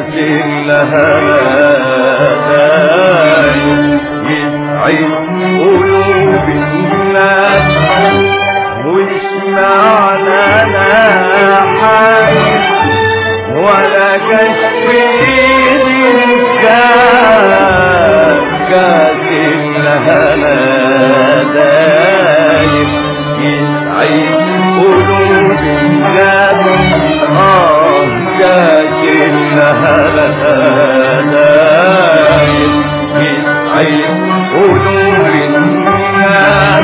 الهدايا يسعد قلوب الناس واسمعنا لا حاجة ولا كشف كان كاس الهدايا يسعد قلوب الناس آه كاس الهدايا يسعد قلوب الناس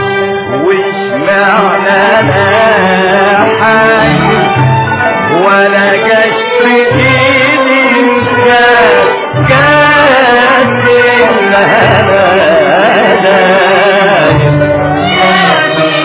واسمعنا لا حاجة ولا كشف ايد كاس كاس الهدايا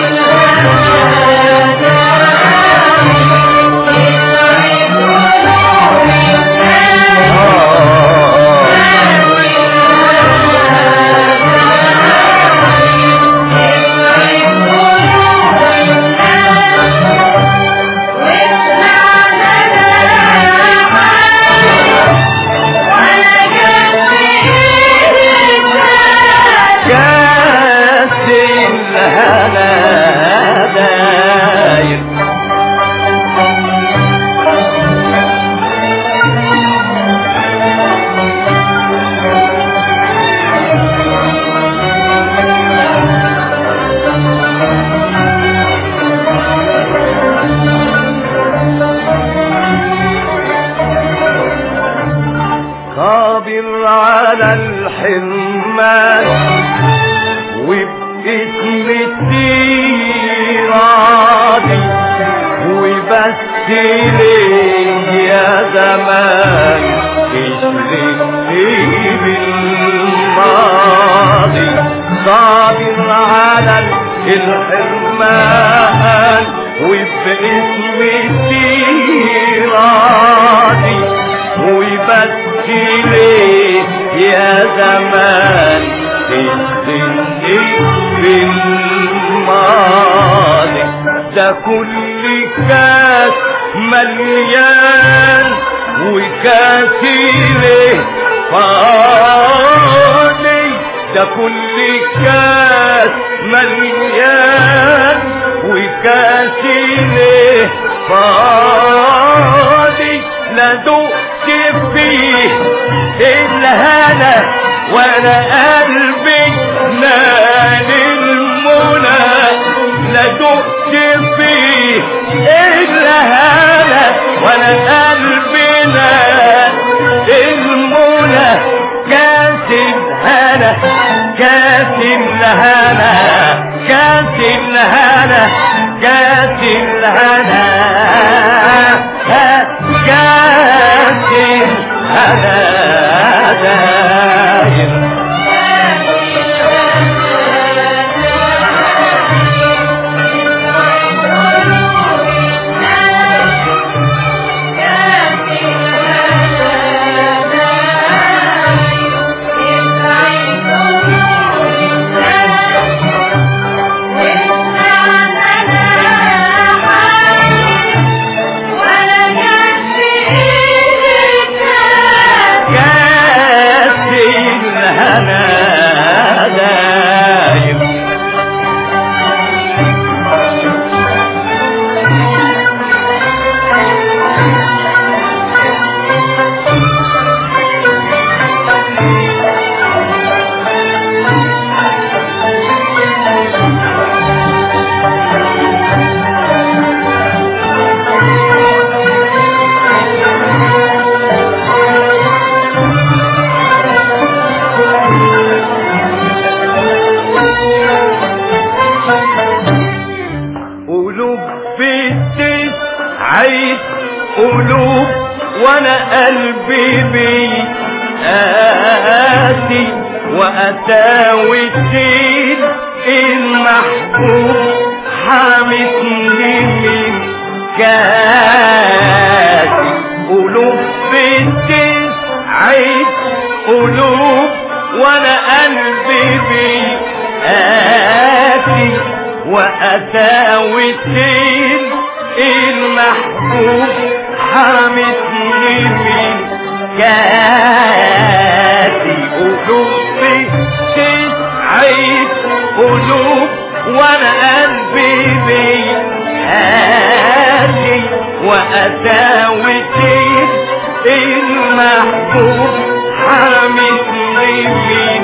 كاس الهدايا صابر على الحرمان وباسمتي راضي وبس ليه يا زمان تشغلني بالماضي صابر على الحرمان وباسمتي راضي وبس ليه يا زمان تشغلني بالماضي ده كل كاس مليان وكاسي ليه فاضي ده كل كاس مليان وكاسي ليه فاضي لا دقت فيه الهنا وانا قلبي نال المنى لا دقت فيه الهنا وانا قلبي نال المنى كاس الهنا كاس الهنا كاس الهنا كاس الهنا كاس الهنا دايم كاس الهنا دايم قلوب بتسعد قلوب وانا قلبي بيقاسي واتاوي الدين المحبوب حامتني من كاسي قلوب بتسعد قلوب وانا قلبي بيقاسي وأتاوي الدين المحبوب حرمتني من كاسي قلوب تسعد قلوب وانا قلبي بيهاتي وأساوتي المحبوب حامسني من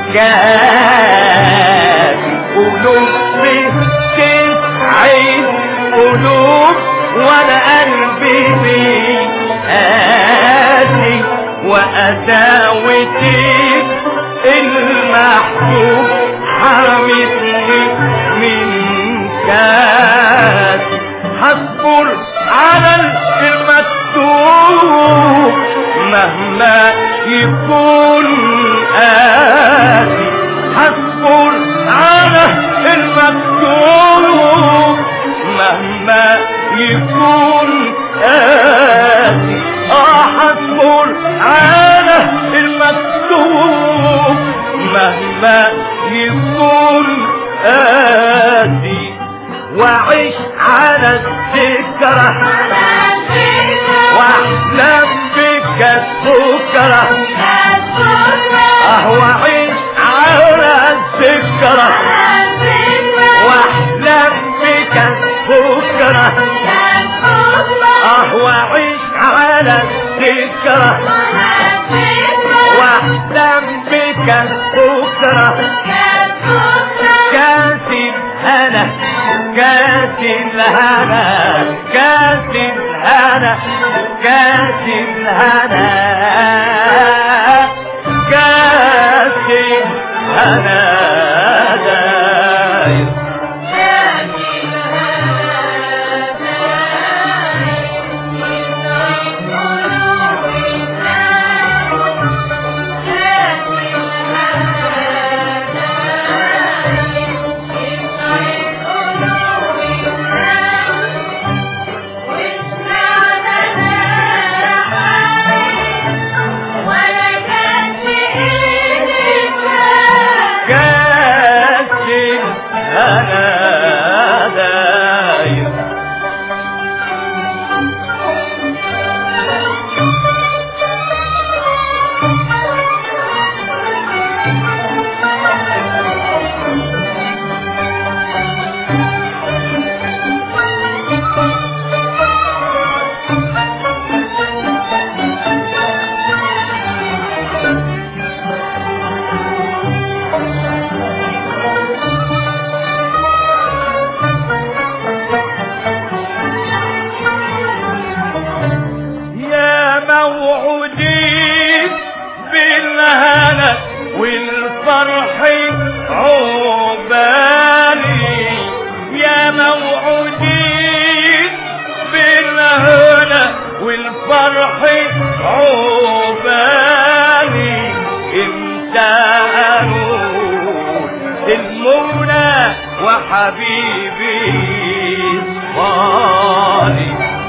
كاسي قلوب تسعد قلوب وانا قلبي بيهاتي وأساوتي المحبوب حامسني من كاس هصبر على المكتوب مهما يكون آتي هصبر على المكتوب مهما يكون آتي اه هصبر على المكتوب مهما يكون آتي وعيش على الذكرى واحلم بك السكرة اه وعيش على الذكرى واحلم بك السكرة اه وعيش على الذكرى واحلم بك السكرة كاسب هنا كاسب هنا كاسب هنا كاسب هنا كاسب هنا داير كاسب هنا داير يا موعودين بالهنا والفرح عقبالي يا موعودين بالهنا والفرح عقبالي انت قانون المنى وحبيبي صالي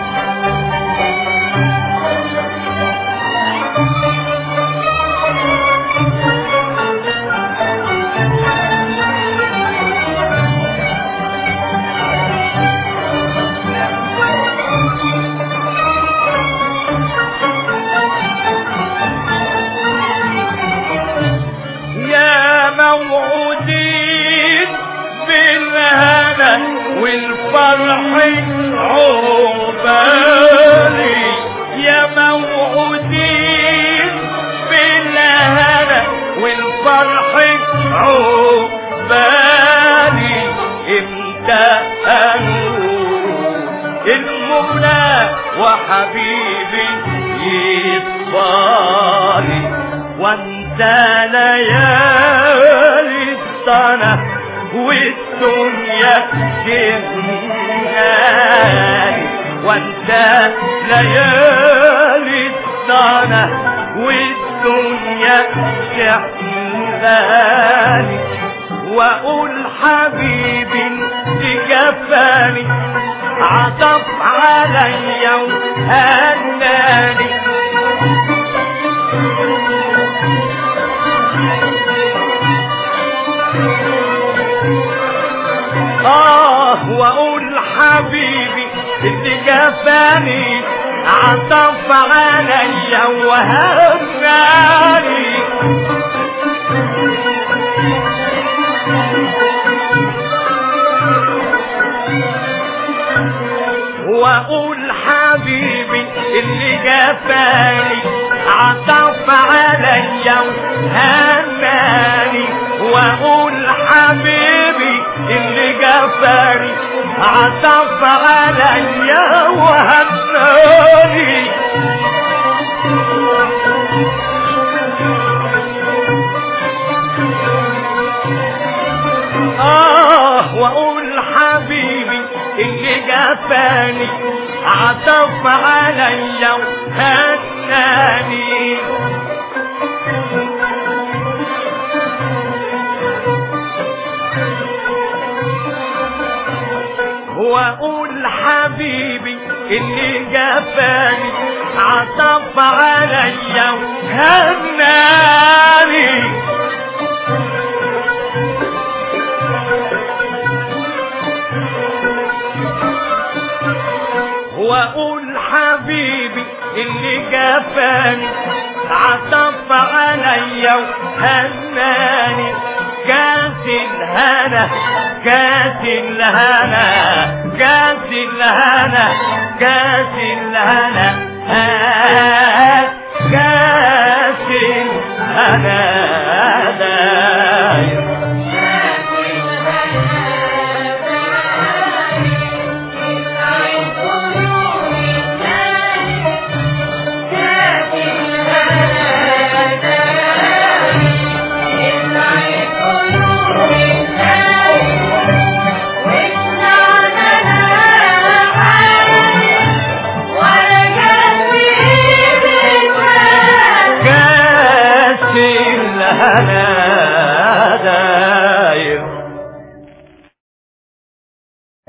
يا موعودين بالهنا والفرح عقبالي يا موعودين بالهنا والفرح عقبالي امتى انور المنى وحبيبي يصفالي وانت ليالي السنة والدنيا تهنالي وانت ليالي السنة والدنيا تحملاني واقول حبيبي انت جفاني عطف عليا وهناني آه وأقول حبيبي اللي جفاني عطف عليا وهمناني واقول حبيبي اللي جفاني عطف عليا وهناني واقول حبيبي اللي جفاني عطف عليا وهناني آه وأقول حبيبي اللي جفاني عطف عليا وهناني وأقول حبيبي اللي جفاني عطف عليا وهناني واقول حبيبي اللي جفاني عطف عليا وهناني كاس الهنا كاس الهنا كاس الهنا كاس الهنا آه، كاس الهنا